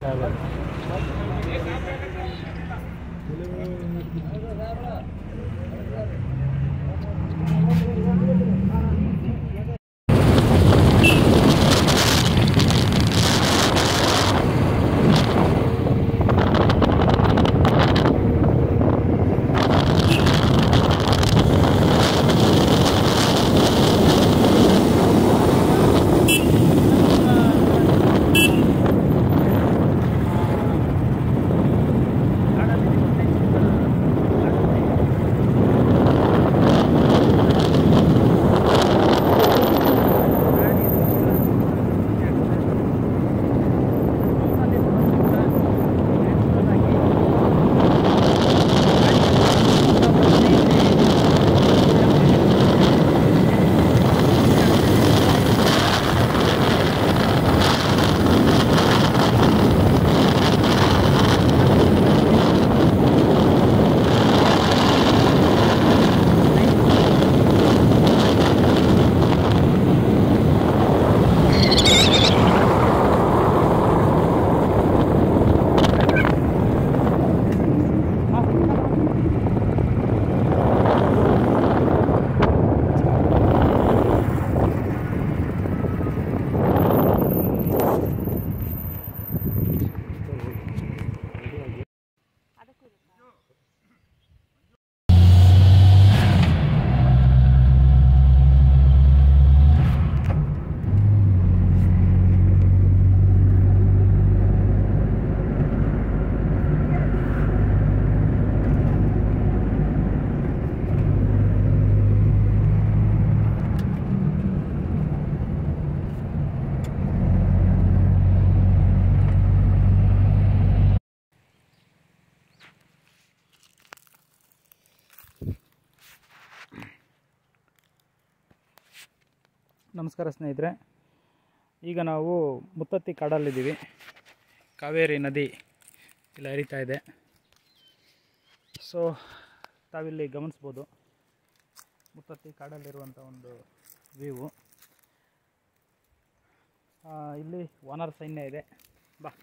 ನಮಸ್ಕಾರ ಸ್ನೇಹಿತರೆ ಈಗ ನಾವು ಮುತ್ತತ್ತಿ ಕಾಡಲ್ಲಿದ್ದೀವಿ ಕಾವೇರಿ ನದಿ ಇಲ್ಲಿ ಹರಿತಾ ಇದೆ ಸೊ ತಾವಿಲ್ಲಿ ಗಮನಿಸ್ಬೋದು ಮುತ್ತತ್ತಿ ಕಾಡಲ್ಲಿರುವಂಥ ಒಂದು ವ್ಯೂವು ಇಲ್ಲಿ ವಾನರ ಸೈನ್ಯ ಇದೆ ಬಾ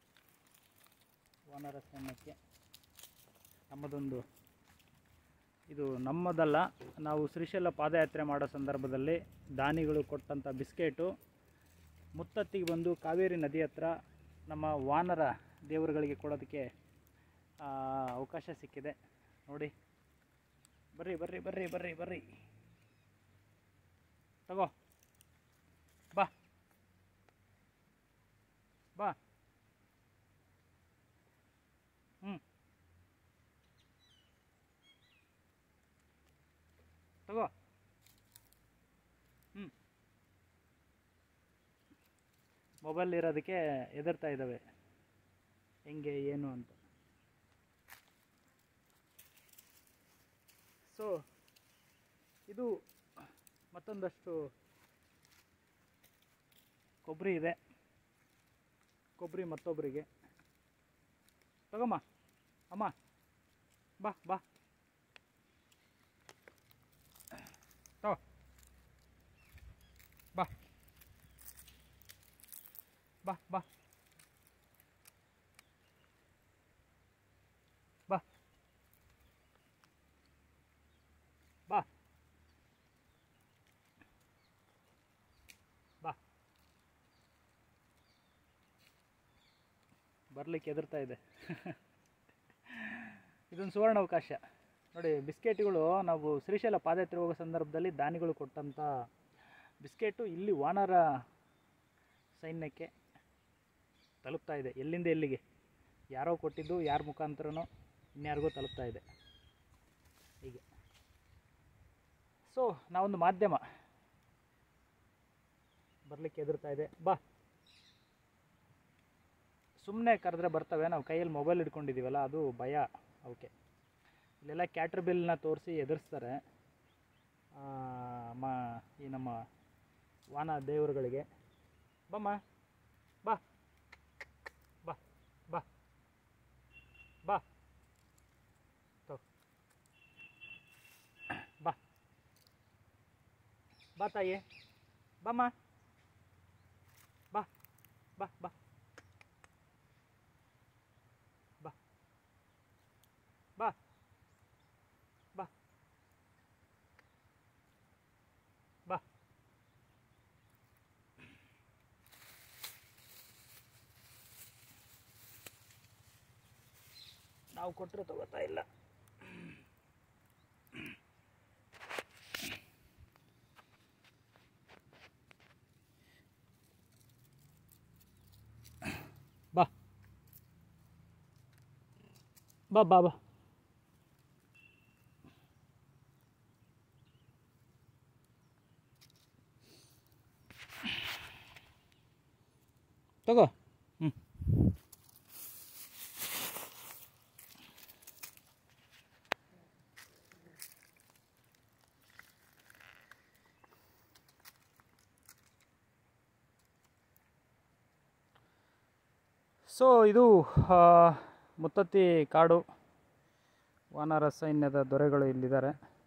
ವಾನರ ಸೈನ್ಯಕ್ಕೆ ನಮ್ಮದೊಂದು ಇದು ನಮ್ಮದಲ್ಲ ನಾವು ಶ್ರೀಶೈಲ ಪಾದಯಾತ್ರೆ ಮಾಡೋ ಸಂದರ್ಭದಲ್ಲಿ ದಾನಿಗಳು ಕೊಟ್ಟಂಥ ಬಿಸ್ಕೆಟು ಮುತ್ತತ್ತಿಗೆ ಬಂದು ಕಾವೇರಿ ನದಿ ಹತ್ರ ನಮ್ಮ ವಾನರ ದೇವರುಗಳಿಗೆ ಕೊಡೋದಕ್ಕೆ ಆ, ಅವಕಾಶ ಸಿಕ್ಕಿದೆ ನೋಡಿ ಬರ್ರಿ ಬರ್ರಿ ಬರ್ರಿ ಬರ್ರಿ ಬರ್ರಿ ತಗೋ ಬಾ ಬಾ ಹ್ಞೂ ತಗೋ ಹ್ಞೂ ಮೊಬೈಲ್ ಇರೋದಕ್ಕೆ ಹೆದರ್ತಾ ಇದ್ದಾವೆ ಹೆಂಗೆ ಏನು ಅಂತ ಸೊ ಇದು ಮತ್ತೊಂದಷ್ಟು ಕೊಬ್ಬರಿ ಇದೆ ಕೊಬ್ಬರಿ ಮತ್ತೊಬ್ಬರಿಗೆ ತಗೊಮ್ಮ ಅಮ್ಮ ಬಾ ಬಾ ತಗೋ ಬಾ ಬಾ ಬಾ ಬಾ ಬಾ ಬಾ ಬರ್ಲಿಕ್ಕೆ ಹೆದರ್ತಾ ಇದೆ ಇದೊಂದು ಸುವರ್ಣ ಅವಕಾಶ ನೋಡಿ ಬಿಸ್ಕೆಟ್ಗಳು ನಾವು ಶ್ರೀಶೈಲ ಪಾದಯಾತ್ರೆ ಹೋಗೋ ಸಂದರ್ಭದಲ್ಲಿ ದಾನಿಗಳು ಕೊಟ್ಟಂಥ ಬಿಸ್ಕೆಟು ಇಲ್ಲಿ ವಾನರ ಸೈನ್ಯಕ್ಕೆ ತಲುಪ್ತಾ ಇದೆ ಎಲ್ಲಿಂದ ಎಲ್ಲಿಗೆ ಯಾರೋ ಕೊಟ್ಟಿದ್ದು ಯಾರ ಮುಖಾಂತರನೋ ಇನ್ಯಾರಿಗೋ ತಲುಪ್ತಾ ಇದೆ ಹೀಗೆ ಸೊ ನಾವೊಂದು ಮಾಧ್ಯಮ ಬರಲಿಕ್ಕೆ ಹೆದರ್ತಾ ಇದೆ ಬಾ ಸುಮ್ಮನೆ ಕರೆದ್ರೆ ಬರ್ತವೆ ನಾವು ಕೈಯಲ್ಲಿ ಮೊಬೈಲ್ ಹಿಡ್ಕೊಂಡಿದ್ದೀವಲ್ಲ ಅದು ಭಯ ಅವಕ್ಕೆ ಇಲ್ಲೆಲ್ಲ ಕ್ಯಾಟ್ರ್ ಬಿಲ್ನ ತೋರಿಸಿ ಎದುರಿಸ್ತಾರೆ ಆ, ಮ ಈ ನಮ್ಮ ವಾನ ದೇವರುಗಳಿಗೆ ಬಮ್ಮ ಬಾ ಬಾ ಬಾ ಬಾ ತಗೋ. ಬಾ ಬಾ ತಾಯಿ ಬಮ್ಮ ಬಾ ಬಾ ಬಾ ನಾವು ಕೊಟ್ಟರೆ ತಗೋತಾ ಇಲ್ಲ ಬಾ ಬಾ ಬಾ ಬಾ ತಗೋ ಹ್ಞೂ ಸೊ ಇದು ಆ, ಮುತ್ತತ್ತಿ ಕಾಡು ವಾನರ ಸೈನ್ಯದ ದೊರೆಗಳು ಇಲ್ಲಿದ್ದಾರೆ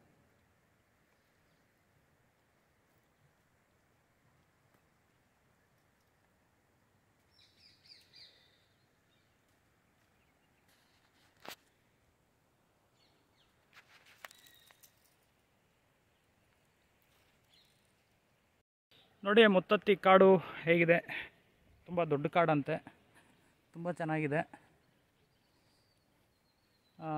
ನೋಡಿ ಮುತ್ತತ್ತಿ ಕಾಡು ಹೇಗಿದೆ ತುಂಬ ದೊಡ್ಡ ಕಾಡಂತೆ ತುಂಬ ಚೆನ್ನಾಗಿದೆ ಆ,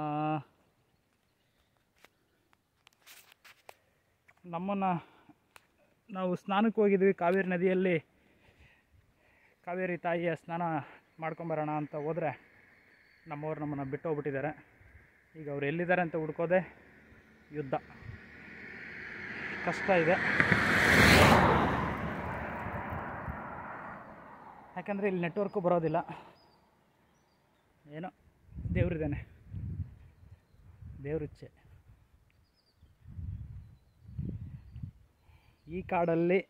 ನಮ್ಮನ್ನು ನಾವು ಸ್ನಾನಕ್ಕೆ ಹೋಗಿದ್ವಿ ಕಾವೇರಿ ನದಿಯಲ್ಲಿ ಕಾವೇರಿ ತಾಯಿಯ ಸ್ನಾನ ಮಾಡ್ಕೊಂಬರೋಣ ಅಂತ ಹೋದರೆ ನಮ್ಮವ್ರು ನಮ್ಮನ್ನು ಬಿಟ್ಟು ಹೋಗ್ಬಿಟ್ಟಿದ್ದಾರೆ ಈಗ ಅವ್ರು ಎಲ್ಲಿದ್ದಾರೆ ಅಂತ ಹುಡ್ಕೋದೆ ಯುದ್ಧ ಕಷ್ಟ ಇದೆ ಯಾಕಂದರೆ ಇಲ್ಲಿ ನೆಟ್ವರ್ಕು ಬರೋದಿಲ್ಲ ಏನೋ ದೇವ್ರಿದ್ದಾನೆ ದೇವ್ರಿಚ್ಛೆ ಈ ಕಾಡಲ್ಲಿ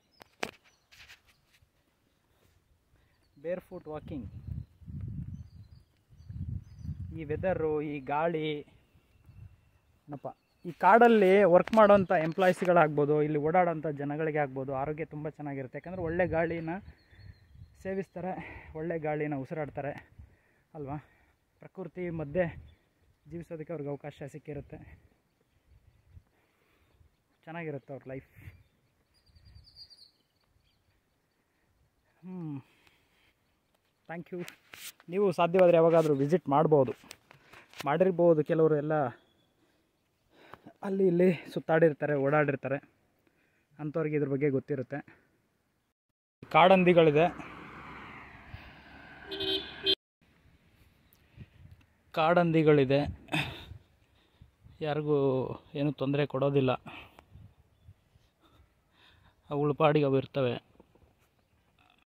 ಬೇರ್ ಫುಟ್ ವಾಕಿಂಗ್ ಈ ವೆದರು ಈ ಗಾಳಿ ಏನಪ್ಪ ಈ ಕಾಡಲ್ಲಿ ವರ್ಕ್ ಮಾಡೋಂಥ ಎಂಪ್ಲಾಯೀಸ್ಗಳಾಗ್ಬೋದು ಇಲ್ಲಿ ಓಡಾಡೋಂಥ ಜನಗಳಿಗೆ ಆಗ್ಬೋದು ಆರೋಗ್ಯ ತುಂಬ ಚೆನ್ನಾಗಿರುತ್ತೆ ಯಾಕಂದರೆ ಒಳ್ಳೆ ಗಾಳಿನ ಸೇವಿಸ್ತಾರೆ ಒಳ್ಳೆ ಗಾಳಿನ ಉಸಿರಾಡ್ತಾರೆ ಅಲ್ವಾ ಪ್ರಕೃತಿ ಮಧ್ಯೆ ಜೀವಿಸೋದಕ್ಕೆ ಅವ್ರಿಗೆ ಅವಕಾಶ ಸಿಕ್ಕಿರುತ್ತೆ ಚೆನ್ನಾಗಿರುತ್ತೆ ಅವ್ರ ಲೈಫ್ ಹ್ಞೂ ಥ್ಯಾಂಕ್ ಯು ನೀವು ಸಾಧ್ಯವಾದರೆ ಯಾವಾಗಾದರೂ ವಿಸಿಟ್ ಮಾಡ್ಬೋದು ಮಾಡಿರ್ಬೋದು ಕೆಲವರು ಎಲ್ಲ ಅಲ್ಲಿ ಇಲ್ಲಿ ಸುತ್ತಾಡಿರ್ತಾರೆ ಓಡಾಡಿರ್ತಾರೆ ಅಂಥವ್ರಿಗೆ ಇದ್ರ ಬಗ್ಗೆ ಗೊತ್ತಿರುತ್ತೆ ಕಾಡಂದಿಗಳಿದೆ ಕಾಡಂದಿಗಳಿದೆ ಯಾರಿಗೂ ಏನೂ ತೊಂದರೆ ಕೊಡೋದಿಲ್ಲ ಅವುಗಳ ಪಾಡಿಗೆ ಅವು ಇರ್ತವೆ